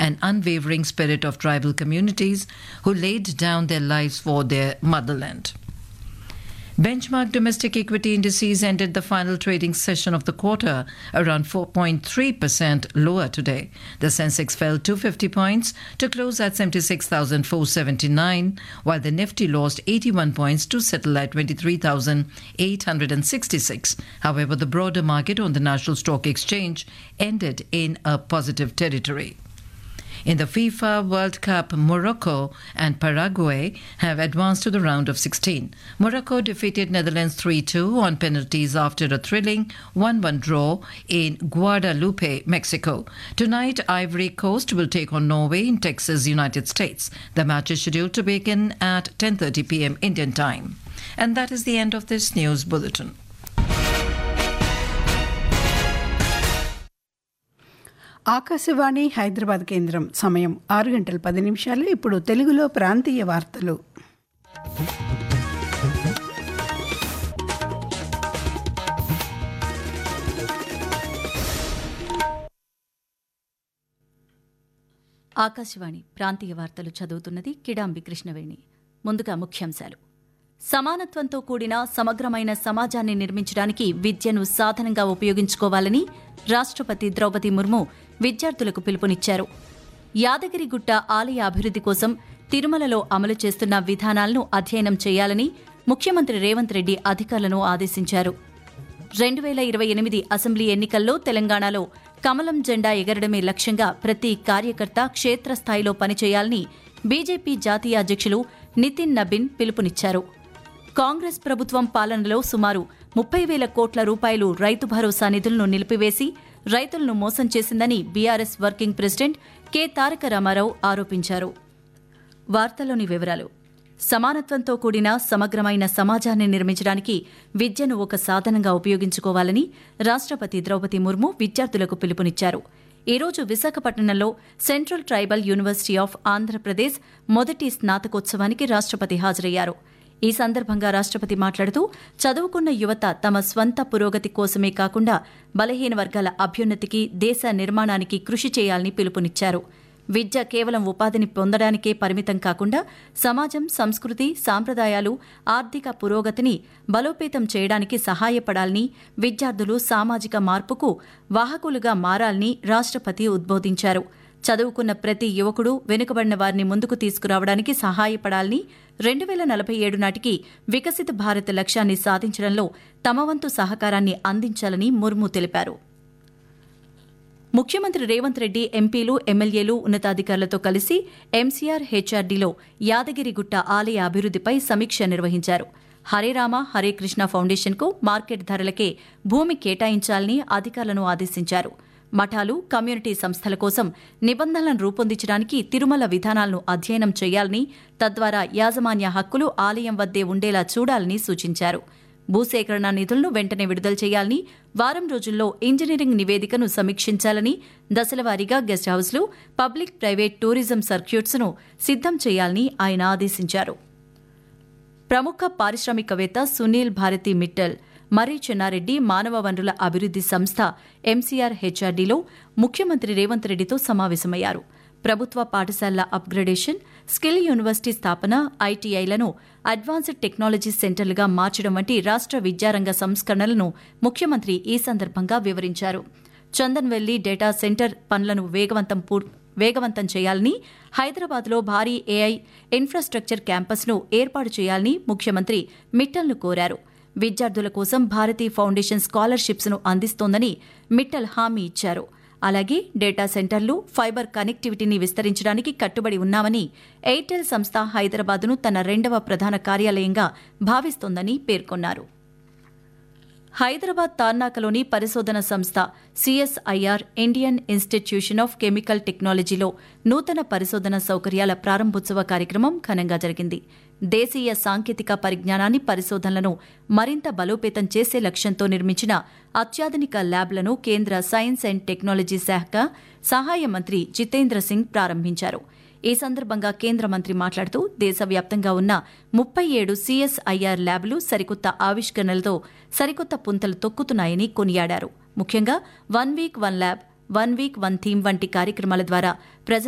an unwavering spirit of tribal communities who laid down their lives for their motherland. Benchmark domestic equity indices ended the final trading session of the quarter around 4.3% lower today. The Sensex fell 250 points to close at 76,479, while the Nifty lost 81 points to settle at 23,866. However, the broader market on the National Stock Exchange ended in a positive territory. In the FIFA World Cup, Morocco and Paraguay have advanced to the round of 16. Morocco defeated Netherlands 3 2 on penalties after a thrilling 1 1 draw in Guadalupe, Mexico. Tonight, Ivory Coast will take on Norway in Texas, United States. The match is scheduled to begin at 10:30 p.m. Indian time. And that is the end of this news bulletin. Akashvani Hyderabad కేంద్రం సమయం ఆరు గంటల పది నిమిషాలు ఇప్పుడు తెలుగులో ప్రాంతీయ వార్తలు ఆకాశవాణి ప్రాంతీయ వార్తలు చదువుతున్నది కిడాంబి కృష్ణవేణి ముందుగా ముఖ్యాంశాలు సమానత్వంతో కూడిన సమగ్రమైన సమాజాన్ని నిర్మించడానికి విద్యను సాధనంగా ఉపయోగించుకోవాలని రాష్ట్రపతి ద్రౌపది ముర్ము విద్యార్థులకు పిలుపునిచ్చారు యాదగిరిగుట్ట ఆలయ అభివృద్ది కోసం తిరుమలలో అమలు చేస్తున్న విధానాలను అధ్యయనం చేయాలని ముఖ్యమంత్రి రేవంత్ రెడ్డి అధికారులను ఆదేశించారు రెండు వేల ఇరవై ఎనిమిది అసెంబ్లీ ఎన్నికల్లో తెలంగాణలో కమలం జెండా ఎగరడమే లక్ష్యంగా ప్రతి కార్యకర్త క్షేత్రస్థాయిలో పనిచేయాలని బీజేపీ జాతీయ అధ్యక్షులు నితిన్ నబిన్ పిలుపునిచ్చారు కాంగ్రెస్ ప్రభుత్వం పాలనలో సుమారు ముప్పై వేల కోట్ల రూపాయలు రైతు భరోసా నిధులను నిలిపివేసి రైతులను మోసం చేసిందని BRS working president K Taraka Rama Rao ఆరోపించారు వార్తలోని వివరాలు సమానత్వంతో కూడిన సమగ్రమైన సమాజాన్ని నిర్మించడానికి విద్యను ఒక సాధనంగా ఉపయోగించుకోవాలని రాష్ట్రపతి ద్రౌపది ముర్ము విద్యార్థులకు పిలుపునిచ్చారు ఈ రోజు విశాఖపట్నంలో central tribal university of Andhra Pradesh మొదటి స్నాతకోత్సవానికి రాష్ట్రపతి హాజరయ్యారు ఈ సందర్భంగా రాష్ట్రపతి మాట్లాడుతూ చదువుకున్న యువత తమ స్వంత పురోగతి కోసమే కాకుండా బలహీన వర్గాల అభ్యున్నతికి దేశ నిర్మాణానికి కృషి చేయాలని పిలుపునిచ్చారు విద్య కేవలం ఉపాధిని పొందడానికే పరిమితం కాకుండా సమాజం సంస్కృతి సాంప్రదాయాలు ఆర్థిక పురోగతిని బలోపేతం చేయడానికి సహాయపడాలని విద్యార్థులు సామాజిక మార్పుకు వాహకులుగా మారాలని రాష్ట్రపతి ఉద్బోధించారు చదువుకున్న ప్రతి యువకుడు వెనుకబడిన వారిని ముందుకు తీసుకురావడానికి సహాయపడాలని రెండు వేల నలభై ఏడు నాటికి వికసిత భారత్ లక్ష్యాన్ని సాధించడంలో తమ వంతు సహకారాన్ని అందించాలని ముర్ము తెలిపారు ముఖ్యమంత్రి రేవంత్ రెడ్డి ఎంపీలు ఎమ్మెల్యేలు ఉన్నతాధికారులతో కలిసి ఎంసీఆర్ హెచ్ఆర్డీలో యాదగిరిగుట్ట ఆలయ అభివృద్దిపై సమీక్ష నిర్వహించారు హరే రామ హరే కృష్ణ ఫౌండేషన్కు మార్కెట్ ధరలకే భూమి కేటాయించాలని అధికారులను ఆదేశించారు మఠాలు కమ్యూనిటీ సంస్థల కోసం నిబంధనలను రూపొందించడానికి తిరుమల విధానాలను అధ్యయనం చేయాలని తద్వారా యాజమాన్య హక్కులు ఆలయం వద్దే ఉండేలా చూడాలని సూచించారు భూసేకరణ నిధులను వెంటనే విడుదల చేయాలని వారం రోజుల్లో ఇంజనీరింగ్ నివేదికను సమీక్షించాలని దశలవారీగా గెస్ట్ హౌస్లు పబ్లిక్ ప్రైవేట్ టూరిజం సర్క్యూట్స్ను సిద్దం చేయాలని ఆయన ఆదేశించారు ప్రముఖ పారిశ్రామికవేత్త సునీల్ భారతి మిట్టల్ మర్రి చెన్నారెడ్డి మానవ వనరుల అభివృద్ది సంస్థ ఎంసీఆర్ హెచ్ఆర్డీలో ముఖ్యమంత్రి రేవంత్ రెడ్డితో సమావేశమయ్యారు ప్రభుత్వ పాఠశాలల అప్గ్రేడేషన్ స్కిల్ యూనివర్సిటీ స్థాపన ఐటీఐలను అడ్వాన్స్డ్ టెక్నాలజీ సెంటర్లుగా మార్చడం వంటి రాష్ట్ర విద్యారంగ సంస్కరణలను ముఖ్యమంత్రి ఈ సందర్భంగా వివరించారు చందన్వెల్లి డేటా సెంటర్ పనులను వేగవంతం వేగవంతం చేయాలని హైదరాబాద్లో భారీ ఏఐ ఇన్ఫ్రాస్ట్రక్చర్ క్యాంపస్ను ఏర్పాటు చేయాలని ముఖ్యమంత్రి మిట్టల్ను కోరారు విద్యార్థుల కోసం భారతీ ఫౌండేషన్ స్కాలర్షిప్స్ ను అందిస్తోందని మిట్టల్ హామీ ఇచ్చారు అలాగే డేటా సెంటర్లు ఫైబర్ కనెక్టివిటీని విస్తరించడానికి కట్టుబడి ఉన్నామని ఎయిర్టెల్ సంస్థ హైదరాబాద్ను తన రెండవ ప్రధాన కార్యాలయంగా భావిస్తోందని పేర్కొన్నారు హైదరాబాద్ తార్నాకలోని పరిశోధన సంస్థ CSIR Indian institution of chemical టెక్నాలజీలో నూతన పరిశోధన సౌకర్యాల ప్రారంభోత్సవ కార్యక్రమం ఘనంగా జరిగింది దేశీయ సాంకేతిక పరిజ్ఞానాన్ని పరిశోధనలను మరింత బలోపేతం చేసే లక్ష్యంతో నిర్మించిన అత్యాధునిక ల్యాబ్లను కేంద్ర సైన్స్ అండ్ టెక్నాలజీ శాఖ సహాయ మంత్రి జితేంద్ర సింగ్ ప్రారంభించారు ఈ సందర్భంగా కేంద్ర మంత్రి మాట్లాడుతూ దేశవ్యాప్తంగా ఉన్న ముప్పై ఏడు సీఎస్ఐఆర్ ల్యాబ్లు సరికొత్త ఆవిష్కరణలతో సరికొత్త పుంతలు తొక్కుతున్నాయని కొనియాడారు ముఖ్యంగా one week one lab one week one theme వంటి కార్యక్రమాల ద్వారా ప్రజా